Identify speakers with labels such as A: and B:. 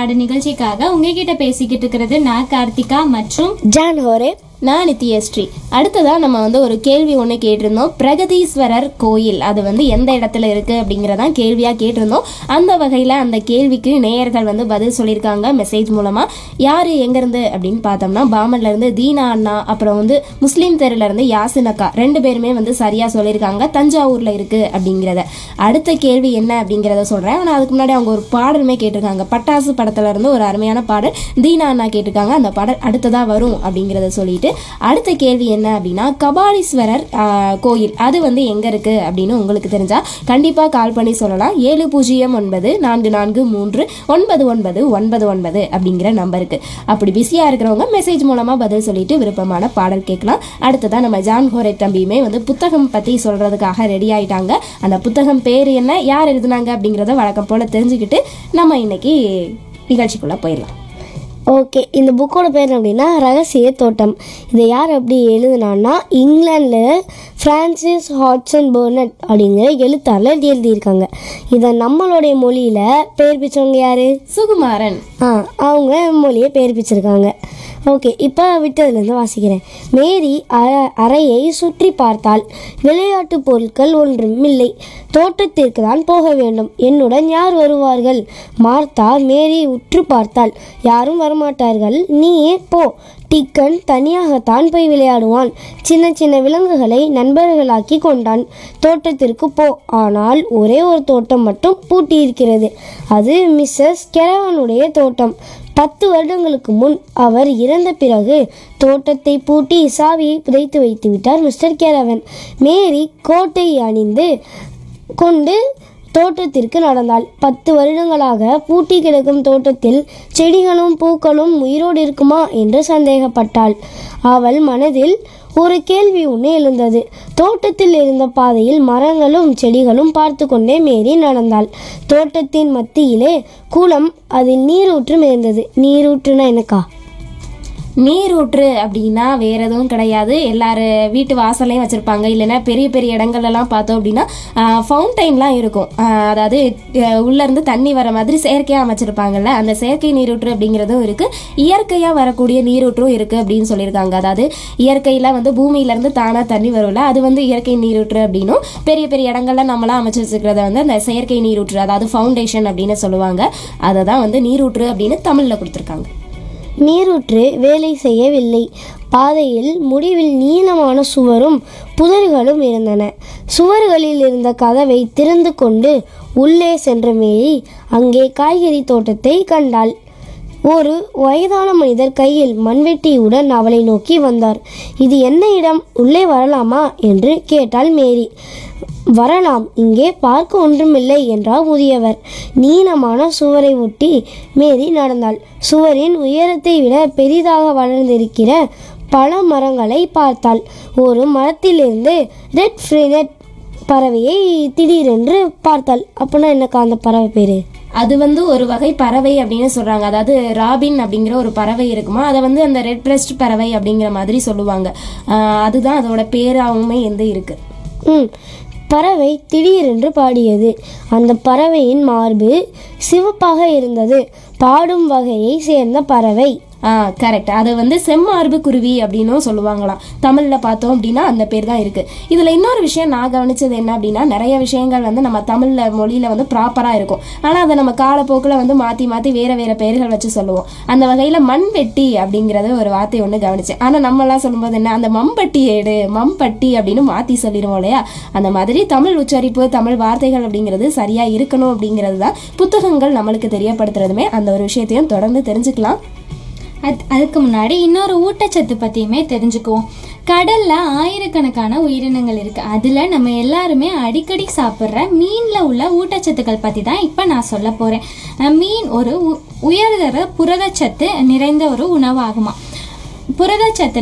A: நாடு நிகழ்ச்சிக்காக உங்ககிட்ட பேசிக்கிட்டு இருக்கிறது நான் கார்த்திகா மற்றும்
B: ஜான் ஹோரே
C: நான் நித்யஸ்ரீ அடுத்ததாக நம்ம வந்து ஒரு கேள்வி ஒன்று கேட்டிருந்தோம் பிரகதீஸ்வரர் கோயில் அது வந்து எந்த இடத்துல இருக்குது அப்படிங்கிறதான் கேள்வியாக கேட்டிருந்தோம் அந்த வகையில் அந்த கேள்விக்கு நேயர்கள் வந்து பதில் சொல்லியிருக்காங்க மெசேஜ் மூலமாக யார் எங்கேருந்து அப்படின்னு பார்த்தோம்னா பாமன்லேருந்து தீனா அண்ணா அப்புறம் வந்து முஸ்லீம் தெருலேருந்து யாசின் அக்கா ரெண்டு பேருமே வந்து சரியாக சொல்லியிருக்காங்க தஞ்சாவூரில் இருக்குது அப்படிங்கிறத அடுத்த கேள்வி என்ன அப்படிங்கிறத சொல்கிறேன் ஆனால் அதுக்கு முன்னாடி அவங்க ஒரு பாடலுமே கேட்டிருக்காங்க பட்டாசு படத்துல இருந்து ஒரு அருமையான பாடல் தீனா அண்ணா கேட்டிருக்காங்க அந்த பாடல் அடுத்ததாக வரும் அப்படிங்கிறத சொல்லிட்டு அடுத்த கேள்வி என்ன அப்படின்னா கபாலீஸ்வரர் ஆஹ், கோயில் அது வந்து எங்கே இருக்குது அப்படின்னு உங்களுக்கு தெரிஞ்சா கண்டிப்பாக கால் பண்ணி சொல்லலாம் ஏழு பூஜ்ஜியம் ஒன்பது நான்கு நான்கு மூன்று ஒன்பது ஒன்பது ஒன்பது ஒன்பது அப்படிங்கிற நம்பருக்கு அப்படி பிஸியாக இருக்கிறவங்க மெசேஜ் மூலமாக பதில் சொல்லிட்டு விருப்பமான பாடல் கேட்கலாம் அடுத்ததான் நம்ம ஜான் ஹோரே தம்பியுமே வந்து புத்தகம் பற்றி சொல்கிறதுக்காக ரெடி ஆயிட்டாங்க அந்த புத்தகம் பேர் என்ன யார் எழுதுனாங்க அப்படிங்கிறத வழக்கம் போல் தெரிஞ்சுக்கிட்டு நம்ம இன்னைக்கு நிகழ்ச்சிக்குள்ளே போயிடலாம்
B: ஓகே இந்த புக்கோட பேர் அப்படின்னா ரகசிய தோட்டம் இதை யார் அப்படி எழுதுனான்னா இங்கிலாண்டில் ஃப்ரான்சிஸ் ஹாட்சன் பர்னட் அப்படிங்கிற எழுத்தாளர் எழுதியிருக்காங்க இதை நம்மளுடைய மொழியில் பேர் பிச்சவங்க யார்
C: சுகுமாரன்
B: ஆ அவங்க மொழியை பேர் பிச்சிருக்காங்க ஓகே இப்போ விட்டதுலேருந்து வாசிக்கிறேன் மேரி அற அறையை சுற்றி பார்த்தால் விளையாட்டு பொருட்கள் ஒன்றும் இல்லை தோட்டத்திற்கு தான் போக வேண்டும் என்னுடன் யார் வருவார்கள் மார்த்தா மேரி உற்று பார்த்தால் யாரும் வரமாட்டார்கள் நீயே போ டிக்கன் தனியாகத்தான் போய் விளையாடுவான் சின்ன சின்ன விலங்குகளை நண்பர்களாக்கி கொண்டான் தோட்டத்திற்கு போ ஆனால் ஒரே ஒரு தோட்டம் மட்டும் பூட்டி இருக்கிறது அது மிஸ்ஸஸ் கெரவனுடைய தோட்டம் பத்து வருடங்களுக்கு முன் அவர் இறந்த பிறகு தோட்டத்தை பூட்டி சாவியை புதைத்து வைத்து விட்டார் மிஸ்டர் கேரவன் மேரி கோட்டை அணிந்து கொண்டு தோட்டத்திற்கு நடந்தாள் பத்து வருடங்களாக பூட்டி கிடக்கும் தோட்டத்தில் செடிகளும் பூக்களும் உயிரோடு இருக்குமா என்று சந்தேகப்பட்டாள் அவள் மனதில் ஒரு கேள்வி ஒன்று எழுந்தது தோட்டத்தில் இருந்த பாதையில் மரங்களும் செடிகளும் பார்த்து கொண்டே மேரி நடந்தாள் தோட்டத்தின் மத்தியிலே குளம் அதில் நீரூற்றும் இருந்தது நீரூற்றுனா எனக்கா
C: நீரூற்று அப்படின்னா வேற எதுவும் கிடையாது எல்லாரு வீட்டு வாசல்லையும் வச்சிருப்பாங்க இல்லைன்னா பெரிய பெரிய இடங்கள்லாம் பார்த்தோம் அப்படின்னா ஃபவுண்டைன்லாம் இருக்கும் ஆஹ் அதாவது அஹ் உள்ள இருந்து தண்ணி வர மாதிரி செயற்கையாக அமைச்சிருப்பாங்கல்ல அந்த செயற்கை நீரூற்று அப்படிங்கிறதும் இருக்கு இயற்கையாக வரக்கூடிய நீரூற்றும் இருக்கு அப்படின்னு சொல்லியிருக்காங்க அதாவது இயற்கையில் வந்து பூமியில இருந்து தானாக தண்ணி வரும்ல அது வந்து இயற்கை நீரூற்று அப்படின்னும் பெரிய பெரிய இடங்கள்ல நம்மளாம் அமைச்சு வச்சிருக்கிறத வந்து அந்த செயற்கை நீரூற்று அதாவது ஃபவுண்டேஷன் அப்படின்னு சொல்லுவாங்க அதை தான் வந்து நீரூற்று அப்படின்னு தமிழில் கொடுத்துருக்காங்க
B: நீரூற்று வேலை செய்யவில்லை பாதையில் முடிவில் நீளமான சுவரும் புதர்களும் இருந்தன சுவர்களில் இருந்த கதவை திறந்து கொண்டு உள்ளே சென்ற மேரி அங்கே காய்கறி தோட்டத்தை கண்டாள் ஒரு வயதான மனிதர் கையில் மண்வெட்டியுடன் அவளை நோக்கி வந்தார் இது என்ன இடம் உள்ளே வரலாமா என்று கேட்டாள் மேரி வரலாம் இங்கே பார்க்க ஒன்றுமில்லை என்றார் முதியவர் நீளமான சுவரை ஒட்டி மேரி நடந்தாள் சுவரின் உயரத்தை விட பெரிதாக வளர்ந்திருக்கிற பல மரங்களை பார்த்தாள் ஒரு மரத்திலிருந்து ரெட் ஃப்ரினட் பறவையை திடீரென்று பார்த்தாள் அப்படின்னா என்னக்கா அந்த பறவை பேரு
C: அது வந்து ஒரு வகை பறவை அப்படின்னு சொல்றாங்க அதாவது ராபின் அப்படிங்கிற ஒரு பறவை இருக்குமா அதை வந்து அந்த ரெட் பிரஸ்ட் பறவை அப்படிங்கிற மாதிரி சொல்லுவாங்க ஆஹ் அதுதான் அதோட பேராவுமே வந்து இருக்கு
B: ம் பறவை திடீரென்று பாடியது அந்த பறவையின் மார்பு சிவப்பாக இருந்தது பாடும் வகையை சேர்ந்த பறவை
C: ஆ கரெக்ட் அது வந்து செம்மார்பு குருவி அப்படின்னும் சொல்லுவாங்களாம் தமிழில் பார்த்தோம் அப்படின்னா அந்த பேர் தான் இருக்குது இதில் இன்னொரு விஷயம் நான் கவனிச்சது என்ன அப்படின்னா நிறைய விஷயங்கள் வந்து நம்ம தமிழில் மொழியில் வந்து ப்ராப்பராக இருக்கும் ஆனால் அதை நம்ம காலப்போக்கில் வந்து மாற்றி மாற்றி வேறு வேறு பெயர்கள் வச்சு சொல்லுவோம் அந்த வகையில் மண்வெட்டி அப்படிங்கிறது ஒரு வார்த்தை ஒன்று கவனிச்சேன் ஆனால் நம்மலாம் சொல்லும்போது என்ன அந்த மம்பட்டி ஏடு மம்பட்டி அப்படின்னு மாற்றி சொல்லிடுவோம் இல்லையா அந்த மாதிரி தமிழ் உச்சரிப்பு தமிழ் வார்த்தைகள் அப்படிங்கிறது சரியாக இருக்கணும் அப்படிங்கிறது தான் புத்தகங்கள் நம்மளுக்கு தெரியப்படுத்துறதுமே அந்த ஒரு விஷயத்தையும் தொடர்ந்து தெரிஞ்சுக்கலாம்
A: அது அதுக்கு முன்னாடி இன்னொரு ஊட்டச்சத்து பற்றியுமே தெரிஞ்சுக்குவோம் கடல்ல ஆயிரக்கணக்கான உயிரினங்கள் இருக்கு அதுல நம்ம எல்லாருமே அடிக்கடி சாப்பிட்ற மீன்ல உள்ள ஊட்டச்சத்துக்கள் பத்தி தான் இப்ப நான் சொல்ல போறேன் அஹ் மீன் ஒரு உ- உயர்தர புரதச்சத்து நிறைந்த ஒரு உணவாகுமா புரதச்சத்து